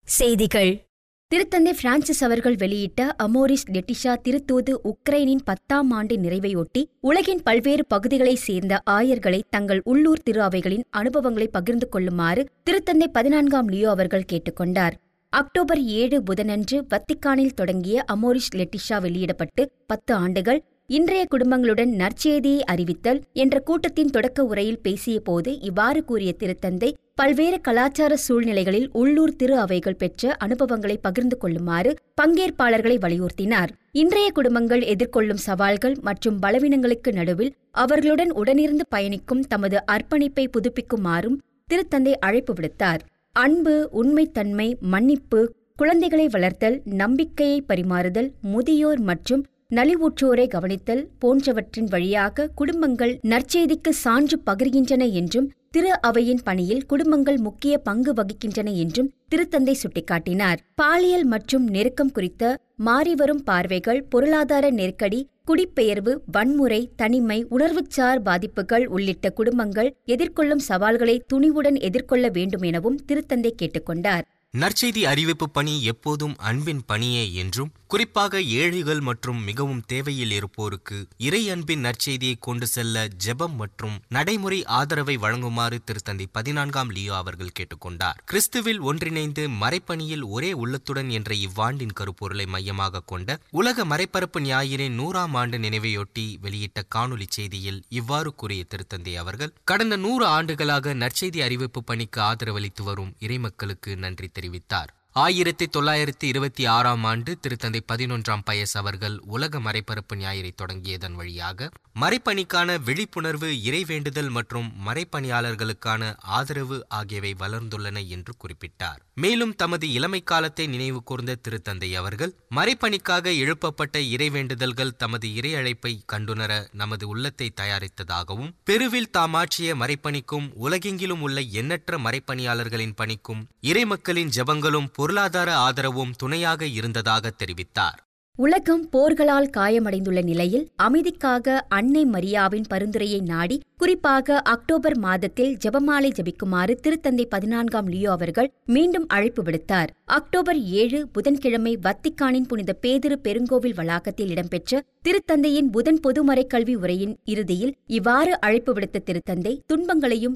செய்திகள் திருத்தந்தை பிரான்சிஸ் அவர்கள் வெளியிட்ட அமோரிஸ் லெட்டிஷா திருத்தூது உக்ரைனின் பத்தாம் ஆண்டு நிறைவையொட்டி உலகின் பல்வேறு பகுதிகளைச் சேர்ந்த ஆயர்களை தங்கள் உள்ளூர் திரு அவைகளின் அனுபவங்களை பகிர்ந்து கொள்ளுமாறு திருத்தந்தை பதினான்காம் லியோ அவர்கள் கேட்டுக்கொண்டார் அக்டோபர் ஏழு புதனன்று வத்திக்கானில் தொடங்கிய அமோரிஸ் லெட்டிஷா வெளியிடப்பட்டு பத்து ஆண்டுகள் இன்றைய குடும்பங்களுடன் நற்செய்தியை அறிவித்தல் என்ற கூட்டத்தின் தொடக்க உரையில் பேசியபோது இவ்வாறு கூறிய திருத்தந்தை பல்வேறு கலாச்சார சூழ்நிலைகளில் உள்ளூர் திரு அவைகள் பெற்ற அனுபவங்களை பகிர்ந்து கொள்ளுமாறு பங்கேற்பாளர்களை வலியுறுத்தினார் இன்றைய குடும்பங்கள் எதிர்கொள்ளும் சவால்கள் மற்றும் பலவீனங்களுக்கு நடுவில் அவர்களுடன் உடனிருந்து பயணிக்கும் தமது அர்ப்பணிப்பை புதுப்பிக்குமாறும் திருத்தந்தை அழைப்பு விடுத்தார் அன்பு உண்மைத்தன்மை மன்னிப்பு குழந்தைகளை வளர்த்தல் நம்பிக்கையை பரிமாறுதல் முதியோர் மற்றும் நலிவுற்றோரை கவனித்தல் போன்றவற்றின் வழியாக குடும்பங்கள் நற்செய்திக்கு சான்று பகிர்கின்றன என்றும் திரு அவையின் பணியில் குடும்பங்கள் முக்கிய பங்கு வகிக்கின்றன என்றும் திருத்தந்தை சுட்டிக்காட்டினார் பாலியல் மற்றும் நெருக்கம் குறித்த மாறிவரும் பார்வைகள் பொருளாதார நெருக்கடி குடிபெயர்வு வன்முறை தனிமை உணர்வுச்சார் பாதிப்புகள் உள்ளிட்ட குடும்பங்கள் எதிர்கொள்ளும் சவால்களை துணிவுடன் எதிர்கொள்ள வேண்டும் எனவும் திருத்தந்தை கேட்டுக்கொண்டார் நற்செய்தி அறிவிப்பு பணி எப்போதும் அன்பின் பணியே என்றும் குறிப்பாக ஏழைகள் மற்றும் மிகவும் தேவையில் இருப்போருக்கு இறை அன்பின் நற்செய்தியை கொண்டு செல்ல ஜெபம் மற்றும் நடைமுறை ஆதரவை வழங்குமாறு திருத்தந்தை பதினான்காம் லியோ அவர்கள் கேட்டுக்கொண்டார் கிறிஸ்துவில் ஒன்றிணைந்து மறைப்பணியில் ஒரே உள்ளத்துடன் என்ற இவ்வாண்டின் கருப்பொருளை மையமாக கொண்ட உலக மறைப்பரப்பு ஞாயிறின் நூறாம் ஆண்டு நினைவையொட்டி வெளியிட்ட காணொலி செய்தியில் இவ்வாறு கூறிய திருத்தந்தை அவர்கள் கடந்த நூறு ஆண்டுகளாக நற்செய்தி அறிவிப்பு பணிக்கு ஆதரவளித்து வரும் இறைமக்களுக்கு நன்றி தெரிவித்தார் ஆயிரத்தி தொள்ளாயிரத்தி இருபத்தி ஆறாம் ஆண்டு திருத்தந்தை பதினொன்றாம் பயஸ் அவர்கள் உலக மறைப்பரப்பு ஞாயிறை தொடங்கியதன் வழியாக மறைப்பணிக்கான விழிப்புணர்வு இறைவேண்டுதல் மற்றும் மறைப்பணியாளர்களுக்கான ஆதரவு ஆகியவை வளர்ந்துள்ளன என்று குறிப்பிட்டார் மேலும் தமது இளமை காலத்தை நினைவு கூர்ந்த திருத்தந்தை அவர்கள் மறைப்பணிக்காக எழுப்பப்பட்ட இறைவேண்டுதல்கள் தமது இறை அழைப்பை கண்டுணர நமது உள்ளத்தை தயாரித்ததாகவும் பெருவில் தாமாற்றிய மறைப்பணிக்கும் உலகெங்கிலும் உள்ள எண்ணற்ற மறைப்பணியாளர்களின் பணிக்கும் இறைமக்களின் ஜெபங்களும் பொருளாதார ஆதரவும் துணையாக இருந்ததாக தெரிவித்தார் உலகம் போர்களால் காயமடைந்துள்ள நிலையில் அமைதிக்காக அன்னை மரியாவின் பரிந்துரையை நாடி குறிப்பாக அக்டோபர் மாதத்தில் ஜெபமாலை ஜபிக்குமாறு திருத்தந்தை பதினான்காம் லியோ அவர்கள் மீண்டும் அழைப்பு விடுத்தார் அக்டோபர் ஏழு புதன்கிழமை வத்திக்கானின் புனித பேதிரு பெருங்கோவில் வளாகத்தில் இடம்பெற்ற திருத்தந்தையின் புதன் பொதுமறை கல்வி உரையின் இறுதியில் இவ்வாறு அழைப்பு விடுத்த திருத்தந்தை துன்பங்களையும்